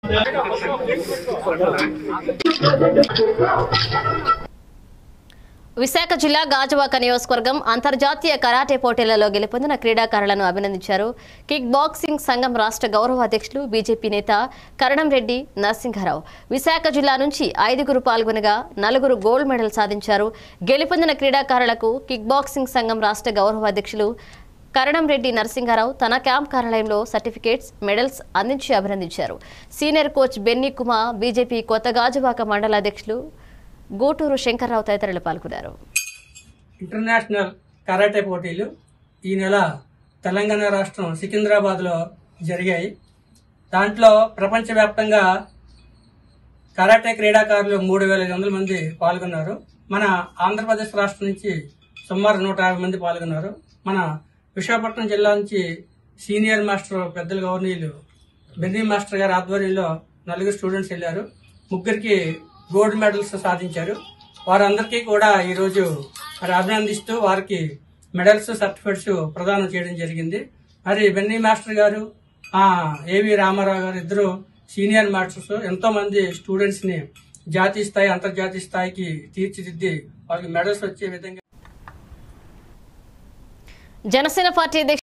విశాఖ జిల్లా గాజువాక నియోజకవర్గం అంతర్జాతీయ కరాటే పోటీలలో గెలుపొందిన క్రీడాకారులను అభినందించారు కిక్ బాక్సింగ్ సంఘం రాష్ట్ర గౌరవ అధ్యక్షులు బీజేపీ నేత కరణంరెడ్డి నరసింహారావు విశాఖ జిల్లా నుంచి ఐదుగురు పాల్గొనగా నలుగురు గోల్డ్ మెడల్ సాధించారు గెలుపొందిన క్రీడాకారులకు కిక్ బాక్సింగ్ సంఘం రాష్ట్ర గౌరవ అధ్యక్షులు కరణంరెడ్డి నరసింహారావు తన క్యాంప్ కార్యాలయంలో సర్టిఫికేట్స్ మెడల్స్ అందించి అభినందించారు senior coach Benny Kumar BJP కొత్త గాజువాక మండల అధ్యక్షులు గూటూరు శంకర్రావు తదితరులు పాల్గొన్నారు ఇంటర్నేషనల్ కరాటే పోటీలు ఈ నెల తెలంగాణ రాష్ట్రం సికింద్రాబాద్లో జరిగాయి దాంట్లో ప్రపంచవ్యాప్తంగా కరాటే క్రీడాకారులు మూడు వేల ఐదు వందల మంది పాల్గొన్నారు మన ఆంధ్రప్రదేశ్ రాష్ట్రం నుంచి సుమారు నూట యాభై మంది పాల్గొన్నారు మన విశాఖపట్నం జిల్లా నుంచి సీనియర్ మాస్టర్ పెద్దల గవర్నీయులు బెన్నీ మాస్టర్ గారి ఆధ్వర్యంలో నలుగురు స్టూడెంట్స్ వెళ్ళారు ముగ్గురికి గోల్డ్ మెడల్స్ సాధించారు వారందరికీ కూడా ఈరోజు మరి అభినందిస్తూ వారికి మెడల్స్ సర్టిఫికెట్స్ ప్రదానం చేయడం జరిగింది మరి బెన్నీ మాస్టర్ గారు ఆ ఏవి రామారావు గారు ఇద్దరు సీనియర్ మాస్టర్స్ ఎంతో మంది స్టూడెంట్స్ ని జాతీయ స్థాయి అంతర్జాతీయ స్థాయికి తీర్చిదిద్ది వాళ్ళకి మెడల్స్ వచ్చే విధంగా జనసేన పార్టీ అధ్యక్షులు